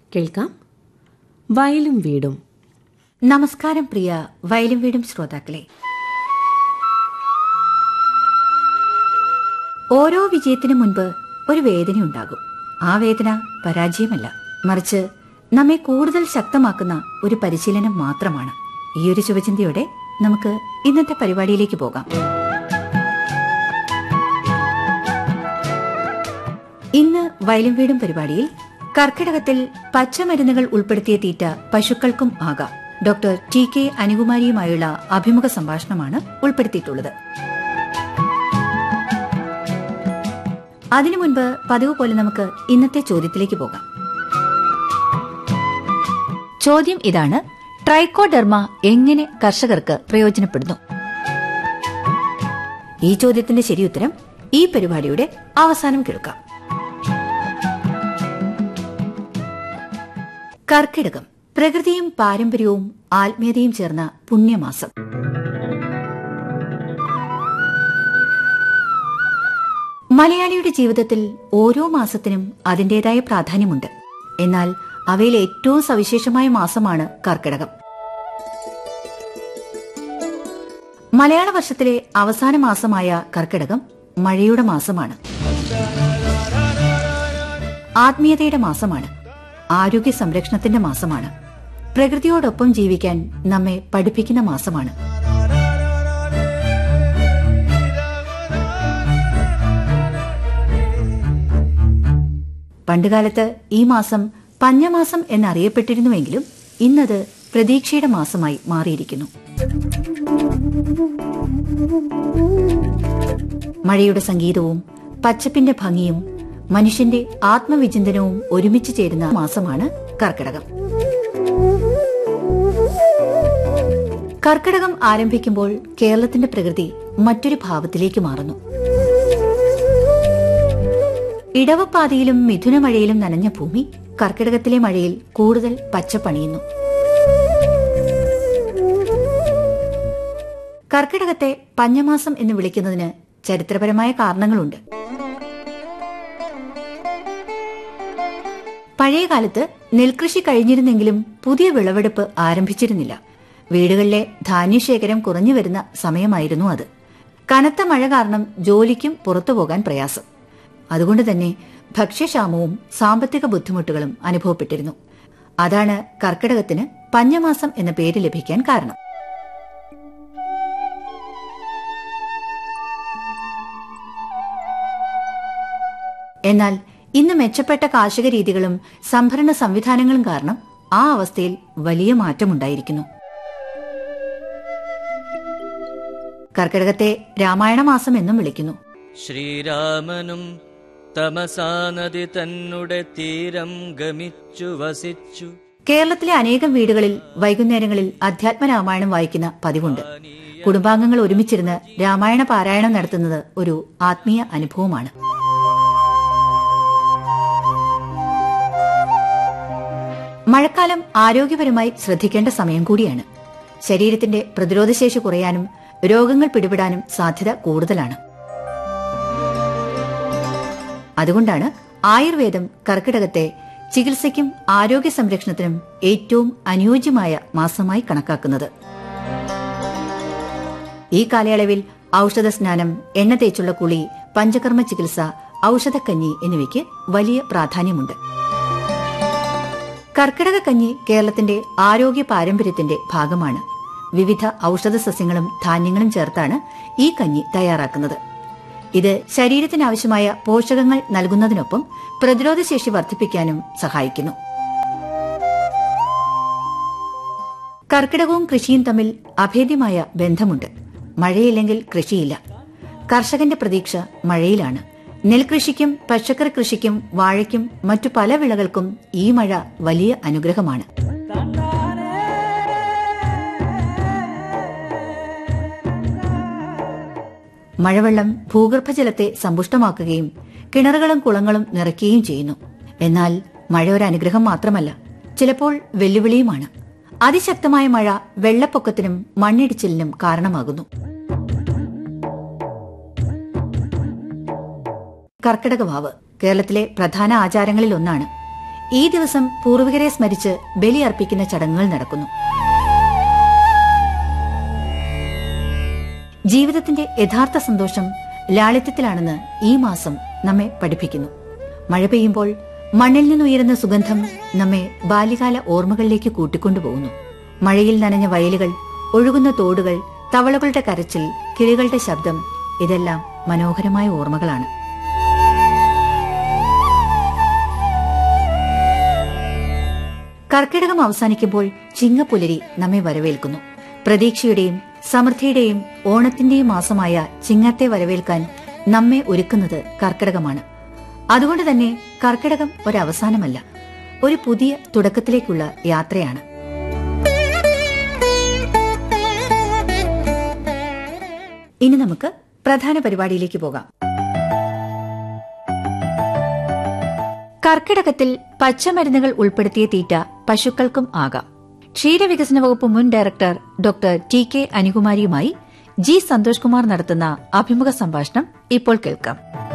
കേൾക്കാം വയലും വീടും നമസ്കാരം പ്രിയ വയലും വീടും ശ്രോതാക്കളെ ഓരോ വിജയത്തിനു മുൻപ് ഒരു വേദനയുണ്ടാകും ആ വേദന പരാജയമല്ല മറിച്ച് നമ്മെ കൂടുതൽ ശക്തമാക്കുന്ന ഒരു പരിശീലനം മാത്രമാണ് ഈ ഒരു ശുഭചിന്തയോടെ നമുക്ക് ഇന്നത്തെ പരിപാടിയിലേക്ക് പോകാം ഇന്ന് വയലും വീടും പരിപാടിയിൽ കർക്കിടകത്തിൽ പച്ചമരുന്നുകൾ ഉൾപ്പെടുത്തിയ തീറ്റ പശുക്കൾക്കും ആകാം ഡോക്ടർ ടി കെ അനുകുമാരിയുമായുള്ള അഭിമുഖ സംഭാഷണമാണ് ഉൾപ്പെടുത്തിയിട്ടുള്ളത് അതിനു മുൻപ് പതിവ് പോലെ നമുക്ക് ഇന്നത്തെ ചോദ്യത്തിലേക്ക് പോകാം ചോദ്യം ഇതാണ് ട്രൈക്കോഡെർമ എങ്ങനെ കർഷകർക്ക് പ്രയോജനപ്പെടുന്നു ഈ ചോദ്യത്തിന്റെ ശരിയുത്തരം ഈ പരിപാടിയുടെ അവസാനം കേൾക്കാം കർക്കിടകം പ്രകൃതിയും പാരമ്പര്യവും ആത്മീയതയും ചേർന്ന പുണ്യമാസം മലയാളിയുടെ ജീവിതത്തിൽ ഓരോ മാസത്തിനും അതിന്റേതായ പ്രാധാന്യമുണ്ട് എന്നാൽ അവയിൽ ഏറ്റവും സവിശേഷമായ മാസമാണ് കർക്കിടകം മലയാള വർഷത്തിലെ അവസാന മാസമായ കർക്കിടകം മഴയുടെ മാസമാണ് ആത്മീയതയുടെ മാസമാണ് ആരോഗ്യ സംരക്ഷണത്തിന്റെ മാസമാണ് പ്രകൃതിയോടൊപ്പം ജീവിക്കാൻ നമ്മെ പഠിപ്പിക്കുന്ന മാസമാണ് പണ്ടുകാലത്ത് ഈ മാസം പഞ്ഞമാസം എന്നറിയപ്പെട്ടിരുന്നുവെങ്കിലും ഇന്നത് പ്രതീക്ഷയുടെ മാസമായി മാറിയിരിക്കുന്നു മഴയുടെ സംഗീതവും പച്ചപ്പിന്റെ ഭംഗിയും മനുഷ്യന്റെ ആത്മവിചിന്തനവും ഒരുമിച്ച് ചേരുന്ന മാസമാണ് കർക്കിടകം കർക്കിടകം ആരംഭിക്കുമ്പോൾ കേരളത്തിന്റെ പ്രകൃതി മറ്റൊരു ഭാവത്തിലേക്ക് മാറുന്നു ഇടവപ്പാതിയിലും മിഥുനമഴയിലും നനഞ്ഞ ഭൂമി കർക്കിടകത്തിലെ മഴയിൽ കൂടുതൽ പച്ചപ്പണിയുന്നു കർക്കിടകത്തെ പഞ്ഞമാസം എന്ന് വിളിക്കുന്നതിന് ചരിത്രപരമായ കാരണങ്ങളുണ്ട് പഴയ കാലത്ത് നെൽകൃഷി കഴിഞ്ഞിരുന്നെങ്കിലും പുതിയ വിളവെടുപ്പ് ആരംഭിച്ചിരുന്നില്ല വീടുകളിലെ ധാന്യശേഖരം കുറഞ്ഞു വരുന്ന സമയമായിരുന്നു അത് കനത്ത മഴ കാരണം ജോലിക്കും പുറത്തു പോകാൻ പ്രയാസം അതുകൊണ്ട് തന്നെ ഭക്ഷ്യക്ഷാമവും സാമ്പത്തിക ബുദ്ധിമുട്ടുകളും അനുഭവപ്പെട്ടിരുന്നു അതാണ് കർക്കിടകത്തിന് പഞ്ഞമാസം എന്ന പേര് ലഭിക്കാൻ കാരണം എന്നാൽ ഇന്ന് മെച്ചപ്പെട്ട കാർഷിക രീതികളും സംഭരണ സംവിധാനങ്ങളും കാരണം ആ അവസ്ഥയിൽ വലിയ മാറ്റമുണ്ടായിരിക്കുന്നു കർക്കിടകത്തെ രാമായണ മാസം എന്നും വിളിക്കുന്നു ശ്രീരാമനും തമസാ നദി തന്നെ തീരം ഗമിച്ചു വസിച്ചു കേരളത്തിലെ അനേകം വീടുകളിൽ വൈകുന്നേരങ്ങളിൽ അധ്യാത്മ രാമായണം വായിക്കുന്ന പതിവുണ്ട് കുടുംബാംഗങ്ങൾ ഒരുമിച്ചിരുന്ന് രാമായണ പാരായണം നടത്തുന്നത് ഒരു ആത്മീയ അനുഭവമാണ് മഴക്കാലം ആരോഗ്യപരമായി ശ്രദ്ധിക്കേണ്ട സമയം കൂടിയാണ് ശരീരത്തിന്റെ പ്രതിരോധശേഷി കുറയാനും രോഗങ്ങൾ പിടിപെടാനും സാധ്യത കൂടുതലാണ് അതുകൊണ്ടാണ് ആയുർവേദം കർക്കിടകത്തെ ചികിത്സയ്ക്കും ആരോഗ്യ സംരക്ഷണത്തിനും ഏറ്റവും അനുയോജ്യമായ മാസമായി കണക്കാക്കുന്നത് ഈ കാലയളവിൽ ഔഷധ സ്നാനം എണ്ണ തേച്ചുള്ള കുളി പഞ്ചകർമ്മ ചികിത്സ ഔഷധക്കഞ്ഞി എന്നിവയ്ക്ക് വലിയ പ്രാധാന്യമുണ്ട് കർക്കിടക കഞ്ഞി കേരളത്തിന്റെ ആരോഗ്യ പാരമ്പര്യത്തിന്റെ ഭാഗമാണ് വിവിധ ഔഷധ സസ്യങ്ങളും ധാന്യങ്ങളും ചേർത്താണ് ഈ കഞ്ഞി തയ്യാറാക്കുന്നത് ഇത് ശരീരത്തിനാവശ്യമായ പോഷകങ്ങൾ നൽകുന്നതിനൊപ്പം പ്രതിരോധശേഷി വർദ്ധിപ്പിക്കാനും സഹായിക്കുന്നു കർക്കിടകവും കൃഷിയും തമ്മിൽ അഭേദ്യമായ ബന്ധമുണ്ട് മഴയില്ലെങ്കിൽ കൃഷിയില്ല കർഷകന്റെ പ്രതീക്ഷ മഴയിലാണ് നെൽകൃഷിക്കും പച്ചക്കറി കൃഷിക്കും വാഴയ്ക്കും മറ്റു പല വിളകൾക്കും ഈ മഴ വലിയ അനുഗ്രഹമാണ് മഴവെള്ളം ഭൂഗർഭജലത്തെ സമ്പുഷ്ടമാക്കുകയും കിണറുകളും കുളങ്ങളും നിറയ്ക്കുകയും ചെയ്യുന്നു എന്നാൽ മഴ ഒരു അനുഗ്രഹം മാത്രമല്ല ചിലപ്പോൾ വെല്ലുവിളിയുമാണ് അതിശക്തമായ മഴ വെള്ളപ്പൊക്കത്തിനും മണ്ണിടിച്ചിലിനും കാരണമാകുന്നു കർക്കിടക വാവ് കേരളത്തിലെ പ്രധാന ആചാരങ്ങളിൽ ഒന്നാണ് ഈ ദിവസം പൂർവികരെ സ്മരിച്ച് ബലിയർപ്പിക്കുന്ന ചടങ്ങുകൾ നടക്കുന്നു ജീവിതത്തിന്റെ യഥാർത്ഥ സന്തോഷം ലാളിത്യത്തിലാണെന്ന് ഈ മാസം നമ്മെ പഠിപ്പിക്കുന്നു മഴ പെയ്യുമ്പോൾ മണ്ണിൽ നിന്നുയരുന്ന സുഗന്ധം നമ്മെ ബാല്യകാല ഓർമ്മകളിലേക്ക് കൂട്ടിക്കൊണ്ടുപോകുന്നു മഴയിൽ നനഞ്ഞ വയലുകൾ ഒഴുകുന്ന തോടുകൾ തവളകളുടെ കരച്ചിൽ കിളികളുടെ ശബ്ദം ഇതെല്ലാം മനോഹരമായ ഓർമ്മകളാണ് കർക്കിടകം അവസാനിക്കുമ്പോൾ ചിങ്ങപ്പുലരി നമ്മെ വരവേൽക്കുന്നു പ്രതീക്ഷയുടെയും സമൃദ്ധിയുടെയും ഓണത്തിന്റെയും മാസമായ ചിങ്ങത്തെ വരവേൽക്കാൻ നമ്മെ ഒരുക്കുന്നത് കർക്കിടകമാണ് അതുകൊണ്ട് തന്നെ കർക്കിടകം ഒരവസാനമല്ല ഒരു പുതിയ തുടക്കത്തിലേക്കുള്ള യാത്രയാണ് ഇനി നമുക്ക് പ്രധാന പരിപാടിയിലേക്ക് പോകാം കർക്കിടകത്തിൽ പച്ചമരുന്നുകൾ ഉൾപ്പെടുത്തിയ തീറ്റ പശുക്കൾക്കും ആകാം ക്ഷീരവികസന വകുപ്പ് മുൻ ഡയറക്ടർ ഡോക്ടർ ടി കെ അനുകുമാരിയുമായി ജി സന്തോഷ് കുമാർ നടത്തുന്ന അഭിമുഖ സംഭാഷണം ഇപ്പോൾ കേൾക്കാം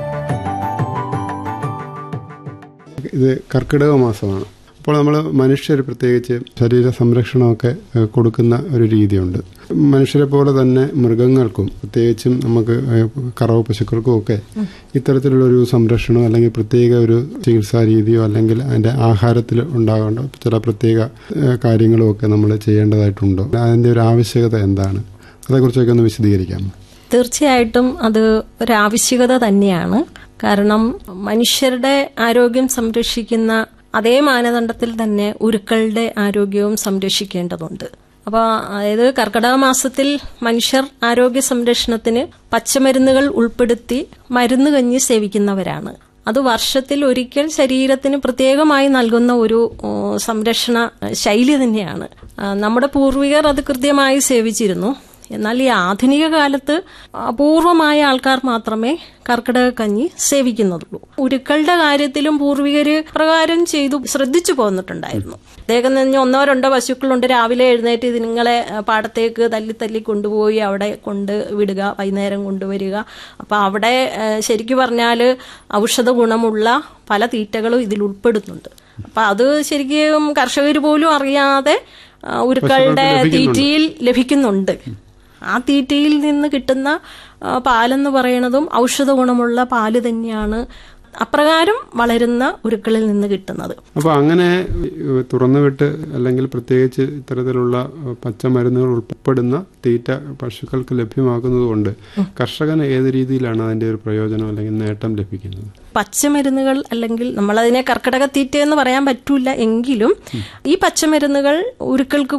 ഇത് കർക്കിടക മാസമാണ് അപ്പോൾ നമ്മൾ മനുഷ്യർ പ്രത്യേകിച്ച് ശരീര സംരക്ഷണമൊക്കെ ഏഹ്, കൊടുക്കുന്ന ഒരു രീതിയുണ്ട് മനുഷ്യരെ പോലെ തന്നെ മൃഗങ്ങൾക്കും പ്രത്യേകിച്ചും നമുക്ക് ഏഹ്, കറവ പശുക്കൾക്കും ഒക്കെ ഇത്തരത്തിലുള്ള ഒരു സംരക്ഷണം അല്ലെങ്കിൽ പ്രത്യേക ഒരു ചികിത്സാ രീതിയോ അല്ലെങ്കിൽ അതിന്റെ ആഹാരത്തിൽ ഉണ്ടാകേണ്ട ചില പ്രത്യേക ഏഹ്, കാര്യങ്ങളും ഒക്കെ നമ്മൾ ചെയ്യേണ്ടതായിട്ടുണ്ടോ അതിന്റെ ഒരു ആവശ്യകത എന്താണ് അതേക്കുറിച്ചൊക്കെ ഒന്ന് വിശദീകരിക്കാമോ തീർച്ചയായിട്ടും അത് ഒരാവശ്യകത തന്നെയാണ് കാരണം മനുഷ്യരുടെ ആരോഗ്യം സംരക്ഷിക്കുന്ന അതേ മാനദണ്ഡത്തിൽ തന്നെ ഉരുക്കളുടെ ആരോഗ്യവും സംരക്ഷിക്കേണ്ടതുണ്ട് അപ്പോൾ അതായത് കർക്കിടക മാസത്തിൽ മനുഷ്യർ ആരോഗ്യ സംരക്ഷണത്തിന് പച്ചമരുന്നുകൾ ഉൾപ്പെടുത്തി മരുന്ന് കഞ്ഞി സേവിക്കുന്നവരാണ് അത് വർഷത്തിൽ ഒരിക്കൽ ശരീരത്തിന് പ്രത്യേകമായി നൽകുന്ന ഒരു ഓ, സംരക്ഷണ ശൈലി തന്നെയാണ് ആ, നമ്മുടെ പൂർവികർ അത് കൃത്യമായി സേവിച്ചിരുന്നു എന്നാൽ ഈ ആധുനിക കാലത്ത് അപൂർവമായ ആൾക്കാർ മാത്രമേ കർക്കിടക കഞ്ഞി സേവിക്കുന്നുള്ളൂ ഉരുക്കളുടെ കാര്യത്തിലും പൂർവികര് പ്രകാരം ചെയ്തു ശ്രദ്ധിച്ചു പോന്നിട്ടുണ്ടായിരുന്നു അദ്ദേഹം തന്നെ ഒന്നോ രണ്ടോ പശുക്കളുണ്ട് രാവിലെ എഴുന്നേറ്റ് ഇതിങ്ങളെ ആ, പാടത്തേക്ക് തല്ലി തല്ലി കൊണ്ടുപോയി അവിടെ കൊണ്ട് വിടുക വൈകുന്നേരം കൊണ്ടുവരിക അപ്പൊ അവിടെ ആ, ശരിക്കു പറഞ്ഞാല് ഔഷധ ഗുണമുള്ള പല തീറ്റകളും ഇതിൽ ഉൾപ്പെടുന്നുണ്ട് അപ്പൊ അത് ശരിക്കും കർഷകർ പോലും അറിയാതെ ആ, ഉരുക്കളുടെ തീറ്റയിൽ ലഭിക്കുന്നുണ്ട് ആ തീറ്റയിൽ നിന്ന് കിട്ടുന്ന ആ, പാലെന്ന് പറയുന്നതും ഔഷധ ഗുണമുള്ള പാല് തന്നെയാണ് അപ്രകാരം വളരുന്ന ഉരുക്കളിൽ നിന്ന് കിട്ടുന്നത് അപ്പോൾ അങ്ങനെ ഏഹ്, തുറന്നുവിട്ട് അല്ലെങ്കിൽ പ്രത്യേകിച്ച് ഇത്തരത്തിലുള്ള ഏഹ്, പച്ചമരുന്നുകൾ ഉൾപ്പെടുന്ന തീറ്റ പശുക്കൾക്ക് ലഭ്യമാക്കുന്നതുകൊണ്ട് കർഷകന് ഏത് രീതിയിലാണ് അതിന്റെ ഒരു പ്രയോജനം അല്ലെങ്കിൽ നേട്ടം ലഭിക്കുന്നത് പച്ചമരുന്നുകൾ അല്ലെങ്കിൽ നമ്മളതിനെ കർക്കിടക തീറ്റ എന്ന് പറയാൻ പറ്റൂല എങ്കിലും ഈ പച്ചമരുന്നുകൾ ഉരുക്കൾക്ക്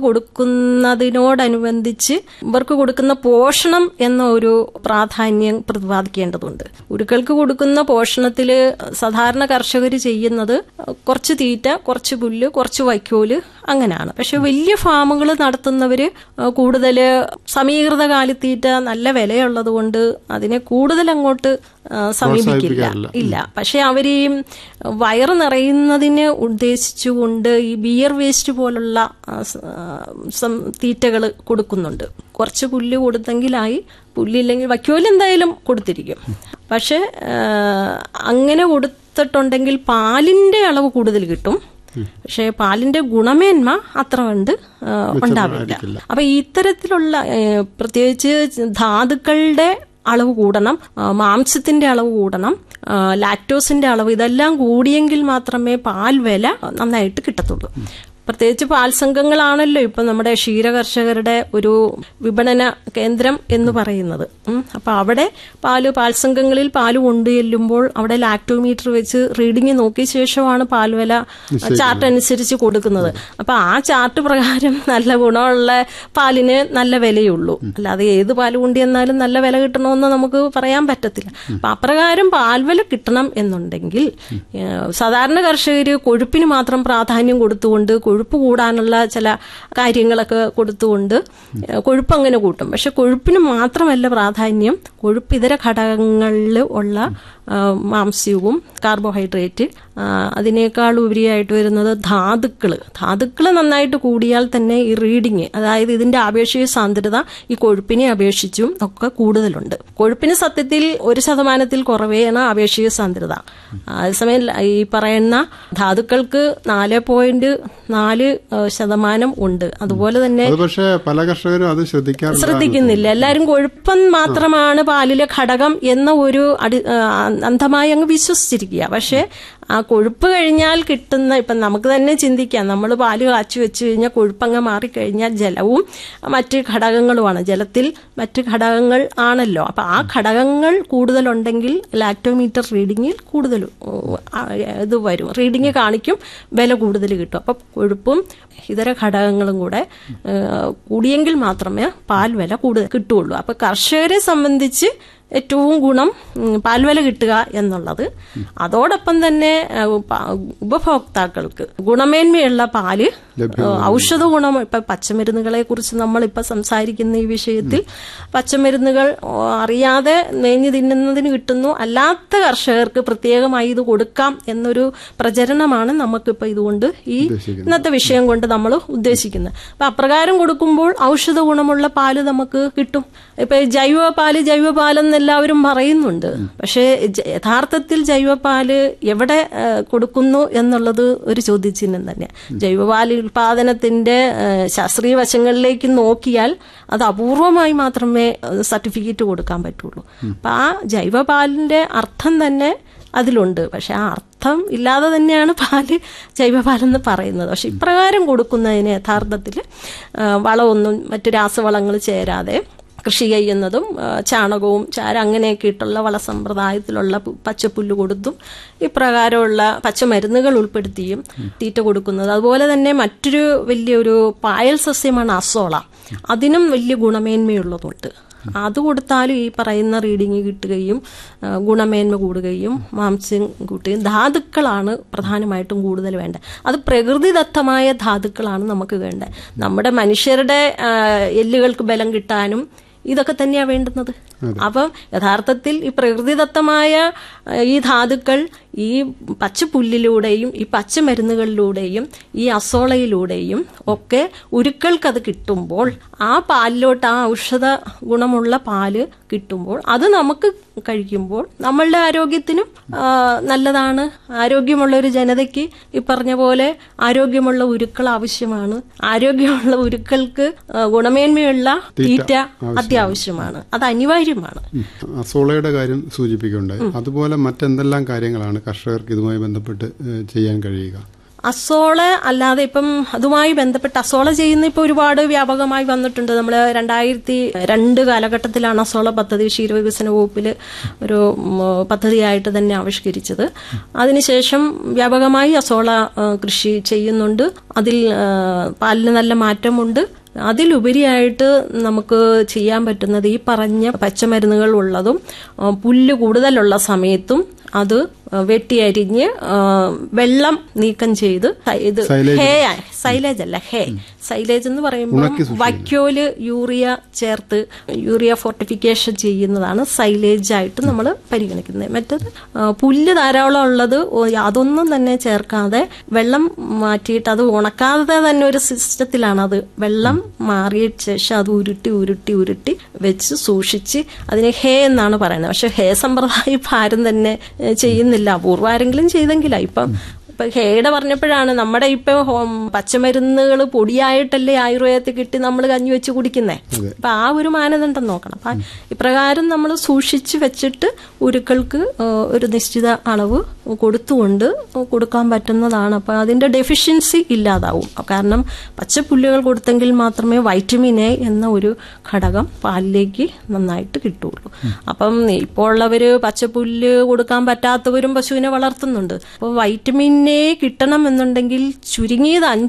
കൊടുക്കുന്നതിനോടനുബന്ധിച്ച് ഇവർക്ക് കൊടുക്കുന്ന പോഷണം എന്ന ഒരു പ്രാധാന്യം പ്രതിപാദിക്കേണ്ടതുണ്ട് ഉരുക്കൾക്ക് കൊടുക്കുന്ന പോഷണത്തില് സാധാരണ കർഷകർ ചെയ്യുന്നത് കുറച്ച് തീറ്റ കുറച്ച് പുല്ല് കുറച്ച് വൈക്കോല് അങ്ങനെയാണ് പക്ഷെ വലിയ ഫാമുകൾ നടത്തുന്നവര് കൂടുതൽ സമീകൃത കാലിത്തീറ്റ നല്ല വിലയുള്ളത് കൊണ്ട് അതിനെ കൂടുതൽ അങ്ങോട്ട് ആ, സമീപിക്കില്ല പ്രോത്സാഹിപ്പിക്കാറില്ല. ഇല്ല പക്ഷെ അവർ ഈ വയറ് നിറയുന്നതിന് ഉദ്ദേശിച്ചുകൊണ്ട് ഈ ബിയർ വേസ്റ്റ് പോലുള്ള തീറ്റകൾ കൊടുക്കുന്നുണ്ട് കുറച്ച് പുല്ല് കൊടുത്തെങ്കിലായി പുല്ലില്ലെങ്കിൽ വയ്ക്കോല് എന്തായാലും കൊടുത്തിരിക്കും പക്ഷെ ആ, അങ്ങനെ കൊടുത്തിട്ടുണ്ടെങ്കിൽ പാലിന്റെ അളവ് കൂടുതൽ കിട്ടും പക്ഷെ പാലിന്റെ ഗുണമേന്മ അത്ര കണ്ട് ആ, ഉണ്ടാവില്ല അപ്പൊ ഇത്തരത്തിലുള്ള ഏ, പ്രത്യേകിച്ച് ധാതുക്കളുടെ അളവ് കൂടണം ആ, മാംസത്തിന്റെ അളവ് കൂടണം ആ, ലാക്ടോസിന്റെ അളവ് ഇതെല്ലാം കൂടിയെങ്കിൽ മാത്രമേ പാൽ വില നന്നായിട്ട് കിട്ടത്തുള്ളൂ പ്രത്യേകിച്ച് പാൽ സംഘങ്ങളാണല്ലോ ഇപ്പൊ നമ്മുടെ ക്ഷീരകർഷകരുടെ ഒരു വിപണന കേന്ദ്രം എന്ന് പറയുന്നത് ഉം. അപ്പൊ അവിടെ പാല് പാൽ സംഘങ്ങളിൽ പാല് കൊണ്ടുചെല്ലുമ്പോൾ അവിടെ ലാക്ടോമീറ്റർ വെച്ച് റീഡിംഗ് നോക്കിയ ശേഷമാണ് പാൽ വില ചാർട്ട് അനുസരിച്ച് കൊടുക്കുന്നത് അപ്പൊ ആ ചാർട്ട് പ്രകാരം നല്ല ഗുണമുള്ള പാലിന് നല്ല വിലയുള്ളൂ അല്ലാതെ ഏത് പാല് കൊണ്ടുവന്നാലും നല്ല വില കിട്ടണമെന്ന് നമുക്ക് പറയാൻ പറ്റത്തില്ല അപ്പൊ അപ്രകാരം പാൽവില കിട്ടണം എന്നുണ്ടെങ്കിൽ ഏഹ്, സാധാരണ കർഷകർ കൊഴുപ്പിന് മാത്രം പ്രാധാന്യം കൊടുത്തുകൊണ്ട് കൊഴുപ്പ് കൂടാനുള്ള ചില കാര്യങ്ങളൊക്കെ കൊടുത്തുകൊണ്ട് ഏഹ്, കൊഴുപ്പ് അങ്ങനെ കൂട്ടും പക്ഷെ കൊഴുപ്പിന് മാത്രമല്ല പ്രാധാന്യം കൊഴുപ്പ് ഇതര ഘടകങ്ങളിൽ ഉള്ള ആ, മാംസ്യവും കാർബോഹൈഡ്രേറ്റ് ആ, അതിനേക്കാൾ ഉപരിയായിട്ട് വരുന്നത് ധാതുക്കൾ ധാതുക്കൾ നന്നായിട്ട് കൂടിയാൽ തന്നെ ഈ റീഡിങ് അതായത് ഇതിന്റെ ആപേക്ഷിക സാന്ദ്രത ഈ കൊഴുപ്പിനെ അപേക്ഷിച്ചും ഒക്കെ കൂടുതലുണ്ട് കൊഴുപ്പിന് സത്യത്തിൽ ഒരു ശതമാനത്തിൽ കുറവേയാണ് ആപേക്ഷിക സാന്ദ്രത അതേസമയം ല- ഈ പറയുന്ന ധാതുക്കൾക്ക് നാല് പോയിന്റ് നാല് ഏഹ്, ശതമാനം ഉണ്ട് അതുപോലെ തന്നെ അത് പക്ഷേ പല കർഷകരും അത് ശ്രദ്ധിക്കാറില്ല ശ്രദ്ധിക്കുന്നില്ല എല്ലാവരും കൊഴുപ്പം മാത്രമാണ് പാലിലെ ഘടകം എന്ന ഒരു അടി ആ, അന്ധമായി അങ്ങ് വിശ്വസിച്ചിരിക്കുക പക്ഷെ ആ കൊഴുപ്പ് കഴിഞ്ഞാൽ കിട്ടുന്ന ഇപ്പം നമുക്ക് തന്നെ ചിന്തിക്കാം നമ്മൾ പാല് കാച്ചി വെച്ച് കഴിഞ്ഞാൽ കൊഴുപ്പങ്ങ് മാറിക്കഴിഞ്ഞാൽ ജലവും മറ്റ് ഘടകങ്ങളുമാണ് ജലത്തിൽ മറ്റ് ഘടകങ്ങൾ ആണല്ലോ അപ്പൊ ആ ഘടകങ്ങൾ കൂടുതലുണ്ടെങ്കിൽ ലാക്ടോമീറ്റർ റീഡിങ്ങിൽ കൂടുതൽ ഉം, ആ, ഇത് വരും റീഡിങ് കാണിക്കും വില കൂടുതൽ കിട്ടും അപ്പൊ കൊഴുപ്പും ഇതര ഘടകങ്ങളും കൂടെ ഏഹ്, കൂടിയെങ്കിൽ മാത്രമേ പാൽ വില കൂടുതൽ കിട്ടുള്ളൂ അപ്പൊ കർഷകരെ സംബന്ധിച്ച് ഏറ്റവും ഗുണം ഉം, പാൽവില കിട്ടുക എന്നുള്ളത് അതോടൊപ്പം തന്നെ ഏഹ്, പ- ഉപഭോക്താക്കൾക്ക് ഗുണമേന്മയുള്ള പാല് ഏഹ്, ഔഷധ ഗുണം ഇപ്പൊ പച്ചമരുന്നുകളെ കുറിച്ച് നമ്മൾ ഇപ്പൊ സംസാരിക്കുന്ന ഈ വിഷയത്തിൽ പച്ചമരുന്നുകൾ ഓ, അറിയാതെ മേഞ്ഞു തിന്നുന്നതിന് കിട്ടുന്നു അല്ലാത്ത കർഷകർക്ക് പ്രത്യേകമായി ഇത് കൊടുക്കാം എന്നൊരു പ്രചരണമാണ് നമുക്കിപ്പോ ഇതുകൊണ്ട് ഈ ഇന്നത്തെ വിഷയം കൊണ്ട് നമ്മൾ ഉദ്ദേശിക്കുന്നത് അപ്പൊ അപ്രകാരം കൊടുക്കുമ്പോൾ ഔഷധ ഗുണമുള്ള പാല് നമുക്ക് കിട്ടും ഇപ്പൊ ജൈവ പാല് ജൈവ പാലെന്ന് എല്ലാവരും പറയുന്നുണ്ട് പക്ഷേ ജ- യഥാർത്ഥത്തിൽ ജൈവ പാല് എവിടെ ആ, കൊടുക്കുന്നു എന്നുള്ളത് ഒരു ചോദ്യചിഹ്നം തന്നെ ജൈവപാൽ ഉൽപാദനത്തിന്റെ ആ, ശാസ്ത്രീയ വശങ്ങളിലേക്ക് നോക്കിയാൽ അത് അപൂർവമായി മാത്രമേ സർട്ടിഫിക്കറ്റ് കൊടുക്കാൻ പറ്റുള്ളൂ അപ്പൊ ആ ജൈവപാലിന്റെ അർത്ഥം തന്നെ അതിലുണ്ട് പക്ഷെ ആ അർത്ഥം ഇല്ലാതെ തന്നെയാണ് പാല് ജൈവപാലെന്ന് പറയുന്നത് പക്ഷെ ഇപ്രകാരം കൊടുക്കുന്നതിന് യഥാർത്ഥത്തിൽ വളമൊന്നും മറ്റു രാസവളങ്ങൾ ചേരാതെ കൃഷി ചെയ്യുന്നതും ആ, ചാണകവും ചാര അങ്ങനെയൊക്കെ ഇട്ടുള്ള വളസമ്പ്രദായത്തിലുള്ള പു- പച്ചപ്പുല്ല് കൊടുത്തും ഇപ്രകാരമുള്ള പച്ചമരുന്നുകൾ ഉൾപ്പെടുത്തിയും തീറ്റ കൊടുക്കുന്നത് അതുപോലെ തന്നെ മറ്റൊരു വലിയൊരു പായൽ സസ്യമാണ് അസോള അതിനും വലിയ ഗുണമേന്മയുള്ളതുണ്ട് അത് കൊടുത്താലും ഈ പറയുന്ന റീഡിങ് കിട്ടുകയും ആ, ഗുണമേന്മ കൂടുകയും മാംസ്യം കൂട്ടുകയും ധാതുക്കളാണ് പ്രധാനമായിട്ടും കൂടുതൽ വേണ്ടത് അത് പ്രകൃതിദത്തമായ ധാതുക്കളാണ് നമുക്ക് വേണ്ടത് നമ്മുടെ മനുഷ്യരുടെ ആ, എല്ലുകൾക്ക് ബലം കിട്ടാനും ഇതൊക്കെ തന്നെയാണ് വേണ്ടുന്നത് അപ്പം യഥാർത്ഥത്തിൽ ഈ പ്രകൃതിദത്തമായ ആ, ഈ ധാതുക്കൾ ഈ പച്ചപ്പുല്ലിലൂടെയും ഈ പച്ചമരുന്നുകളിലൂടെയും ഈ അസോളയിലൂടെയും ഒക്കെ ഉരുക്കൾക്കത് കിട്ടുമ്പോൾ ആ പാലിലോട്ട് ആ ഔഷധ ഗുണമുള്ള പാല് കിട്ടുമ്പോൾ അത് നമുക്ക് കഴിക്കുമ്പോൾ നമ്മളുടെ ആരോഗ്യത്തിനും ആ, നല്ലതാണ് ആരോഗ്യമുള്ള ഒരു ജനതയ്ക്ക് ഈ പറഞ്ഞ പോലെ ആരോഗ്യമുള്ള ഉരുക്കൾ ആവശ്യമാണ് ആരോഗ്യമുള്ള ഉരുക്കൾക്ക് ആ, ഗുണമേന്മയുള്ള തീറ്റ അത്യാവശ്യമാണ് അത് അനിവാര്യമാണ് അസോളയുടെ കാര്യം സൂചിപ്പിക്കുകയുണ്ടായി അതുപോലെ മറ്റെന്തെല്ലാം കാര്യങ്ങളാണ് കർഷകർക്ക് ഇതുമായി ബന്ധപ്പെട്ട് ഏഹ്, ചെയ്യാൻ കഴിയുക അസോള അല്ലാതെ ഇപ്പം അതുമായി ബന്ധപ്പെട്ട് അസോള ചെയ്യുന്ന ഇപ്പോൾ ഒരുപാട് വ്യാപകമായി വന്നിട്ടുണ്ട് നമ്മൾ രണ്ടായിരത്തി രണ്ട് കാലഘട്ടത്തിലാണ് അസോള പദ്ധതി ക്ഷീരവികസന വകുപ്പിൽ ഒരു ഉം, പദ്ധതിയായിട്ട് തന്നെ ആവിഷ്കരിച്ചത് അതിനുശേഷം വ്യാപകമായി അസോള ആ, കൃഷി ചെയ്യുന്നുണ്ട് അതിൽ ആ, പാലിന് നല്ല മാറ്റമുണ്ട് അതിലുപരിയായിട്ട് നമുക്ക് ചെയ്യാൻ പറ്റുന്നത് ഈ പറഞ്ഞ പച്ചമരുന്നുകൾ ഉള്ളതും ആ, പുല്ല് കൂടുതലുള്ള സമയത്തും അത് വെട്ടിയരിഞ്ഞ് ആ, വെള്ളം നീക്കം ചെയ്ത് സൈ- ഇത് Silage. ഹേ സൈലേജ് അല്ല ഹേ സൈലേജ് എന്ന് പറയുമ്പോൾ വൈക്കോല് യൂറിയ ചേർത്ത് യൂറിയ ഫോർട്ടിഫിക്കേഷൻ ചെയ്യുന്നതാണ് സൈലേജ് ആയിട്ട് നമ്മൾ പരിഗണിക്കുന്നത് മറ്റത് ആ, പുല്ല് ധാരാളം ഉള്ളത് ഒ- അതൊന്നും തന്നെ ചേർക്കാതെ വെള്ളം മാറ്റിയിട്ട് അത് ഉണക്കാതെ തന്നെ ഒരു സിസ്റ്റത്തിലാണ് അത് വെള്ളം മാറിയ ശേഷം അത് ഉരുട്ടി ഉരുട്ടി ഉരുട്ടി വെച്ച് സൂക്ഷിച്ച് അതിനെ ഹേ എന്നാണ് പറയുന്നത് പക്ഷെ ഹേ സമ്പ്രദായം ഇപ്പം ആരും തന്നെ ഏ, ചെയ്യുന്നില്ല അപൂർവം ആരെങ്കിലും ചെയ്തെങ്കിലാ ഇപ്പം ഇപ്പൊ ഹേയുടെ പറഞ്ഞപ്പോഴാണ് നമ്മുടെ ഇപ്പൊ ഹോം പച്ചമരുന്നുകൾ പൊടിയായിട്ടല്ലേ ആയുർവേദത്തിൽ കിട്ടി നമ്മൾ കഞ്ഞി വെച്ച് കുടിക്കുന്നേ അപ്പൊ ആ ഒരു മാനദണ്ഡം നോക്കണം അപ്പൊ ഇപ്രകാരം നമ്മൾ സൂക്ഷിച്ച് വെച്ചിട്ട് ഉരുക്കൾക്ക് ആ, ഒരു നിശ്ചിത അളവ് കൊടുത്തുകൊണ്ട് കൊടുക്കാൻ പറ്റുന്നതാണ് അപ്പൊ അതിന്റെ ഡെഫിഷ്യൻസി ഇല്ലാതാവും കാരണം പച്ചപ്പുല്ലുകൾ കൊടുത്തെങ്കിൽ മാത്രമേ വൈറ്റമിൻ എ എന്ന ഒരു ഘടകം പാലിലേക്ക് നന്നായിട്ട് കിട്ടുള്ളൂ അപ്പം ഇപ്പോൾ ഉള്ളവര് പച്ചപ്പുല്ല് കൊടുക്കാൻ പറ്റാത്തവരും പശുവിനെ വളർത്തുന്നുണ്ട് അപ്പോൾ വൈറ്റമിൻ എ കിട്ടണം എന്നുണ്ടെങ്കിൽ ചുരുങ്ങിയത് അഞ്ച്